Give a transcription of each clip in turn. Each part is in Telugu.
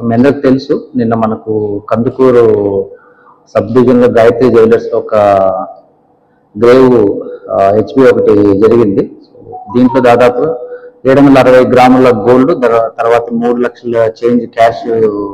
మీ అందరికి తెలుసు నిన్న మనకు కందుకూరు సబ్ డివిజన్ లో గాయత్రి జ్యువెలర్స్ ఒక గ్రేవ్ హెచ్పి ఒకటి జరిగింది దీంట్లో దాదాపు ఏడు వందల అరవై గ్రాముల గోల్డ్ తర్వాత మూడు లక్షల చేంజ్ క్యాష్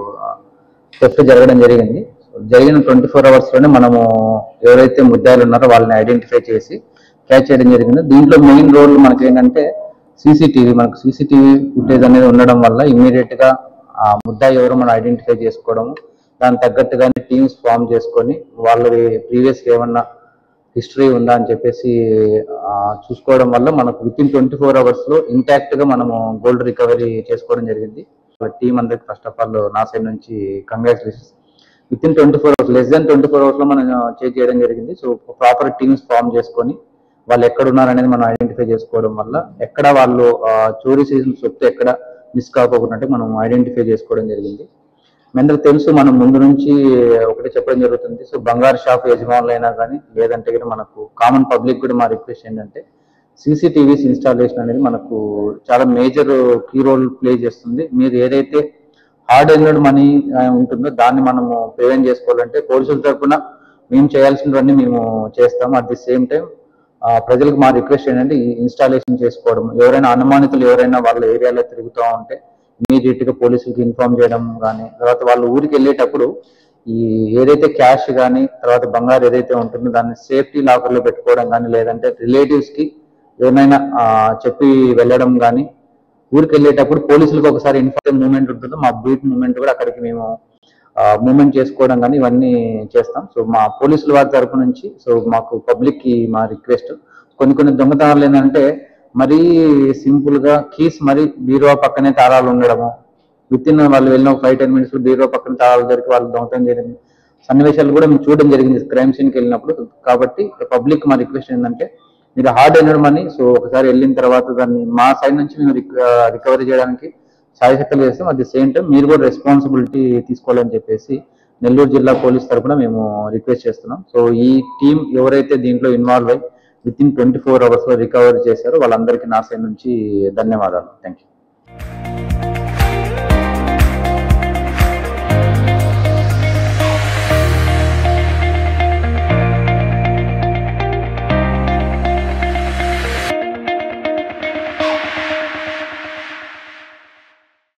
థెఫ్ట్ జరగడం జరిగింది జరిగిన ట్వంటీ ఫోర్ అవర్స్ లోనే మనము ఎవరైతే ముద్దాయిలు ఉన్నారో వాళ్ళని ఐడెంటిఫై చేసి క్యాచ్ చేయడం జరిగింది దీంట్లో మెయిన్ రోల్ మనకి ఏంటంటే సీసీటీవీ మనకు సీసీటీవీ ఫుటేజ్ అనేది ఉండడం వల్ల ఇమ్మీడియట్ గా ఆ ముద్దాయి ఎవరో మనం ఐడెంటిఫై చేసుకోవడం దానికి తగ్గట్టుగానే టీమ్స్ ఫామ్ చేసుకొని వాళ్ళవి ప్రీవియస్ ఏమన్నా హిస్టరీ ఉందా అని చెప్పేసి ఆ, చూసుకోవడం వల్ల మనకు within twenty four hours లో ఇంటాక్ట్ గా మనము గోల్డ్ రికవరీ చేసుకోవడం జరిగింది టీం అందరికి ఫస్ట్ ఆఫ్ ఆల్ నా సైడ్ నుంచి congratulations within twenty four hours less than twenty four hours లో మనం చేంజ్ చేయడం జరిగింది సో ప్రాపర్ టీమ్స్ ఫామ్ చేసుకొని వాళ్ళు ఎక్కడ ఉన్నారు అనేది మనం ఐడెంటిఫై చేసుకోవడం వల్ల ఎక్కడ వాళ్ళు ఆ, చోరీ చేసిన సొత్తు ఎక్కడ మిస్ కాకోకుండా మనం ఐడెంటిఫై చేసుకోవడం జరిగింది మీ అందరికి తెలుసు మనం ముందు నుంచి ఒకటి చెప్పడం జరుగుతుంది సో బంగారు షాప్ యజమానులు అయినా కానీ లేదంటే కానీ మనకు కామన్ పబ్లిక్ కూడా మా రిక్వెస్ట్ ఏంటంటే సీసీటీవీస్ ఇన్స్టాలేషన్ అనేది మనకు చాలా మేజర్ కీ రోల్ ప్లే చేస్తుంది మీరు ఏదైతే హార్డ్ ఎర్నడ్ మనీ ఉంటుందో దాన్ని మనము ప్రివెంట్ చేసుకోవాలంటే పోలీసుల తరఫున మేము చేయాల్సినవన్నీ మేము చేస్తాము అట్ ది సేమ్ టైం ప్రజలకు మా రిక్వెస్ట్ ఏంటంటే ఈ ఇన్స్టాలేషన్ చేసుకోవడం ఎవరైనా అనుమానితులు ఎవరైనా వాళ్ళ ఏరియాలో తిరుగుతూ ఉంటే ఇమీడియట్ గా పోలీసులకి ఇన్ఫార్మ్ చేయడం కానీ తర్వాత వాళ్ళు ఊరికి వెళ్ళేటప్పుడు ఈ ఏదైతే క్యాష్ కానీ తర్వాత బంగారు ఏదైతే ఉంటుందో దాన్ని సేఫ్టీ లాకర్ లో పెట్టుకోవడం కానీ లేదంటే రిలేటివ్స్ కి ఏమైనా ఆ, చెప్పి వెళ్ళడం కానీ ఊరికి వెళ్ళేటప్పుడు పోలీసులకు ఒకసారి ఇన్ఫార్మ్ మూమెంట్ ఉంటుందో మా బీట్ మూమెంట్ కూడా అక్కడికి మేము మూమెంట్ చేసుకోవడం కానీ ఇవన్నీ చేస్తాం సో మా పోలీసుల వారి తరపు నుంచి సో మాకు పబ్లిక్ కి మా రిక్వెస్ట్ కొన్ని కొన్ని దొంగతనాలు ఏంటంటే మరీ సింపుల్ గా కీస్ మరి బీరువా పక్కనే తాళాలు ఉండడము విత్ ఇన్ వాళ్ళు వెళ్ళిన ఫైవ్ టెన్ మినిట్స్ బీరువా పక్కన తాళాలు దొరికి వాళ్ళు దొంగతనం జరిగింది సన్నివేశాలు కూడా మేము చూడడం జరిగింది క్రైమ్ సీన్కి వెళ్ళినప్పుడు కాబట్టి పబ్లిక్ మా రిక్వెస్ట్ ఏంటంటే మీరు హార్డ్ ఎనర్డ్ మనీ సో ఒకసారి వెళ్ళిన తర్వాత దాన్ని మా సైడ్ నుంచి మేము రికవరీ చేయడానికి సాయశక్తులు చేస్తాం అట్ ది సేమ్ టైం మీరు కూడా రెస్పాన్సిబిలిటీ తీసుకోవాలని చెప్పేసి నెల్లూరు జిల్లా పోలీస్ తరఫున మేము రిక్వెస్ట్ చేస్తున్నాం సో ఈ టీం ఎవరైతే దీంట్లో ఇన్వాల్వ్ అయ్యి within twenty four hours లో రికవరీ చేశారో వాళ్ళందరికీ నా సైడ్ నుంచి ధన్యవాదాలు థ్యాంక్ యూ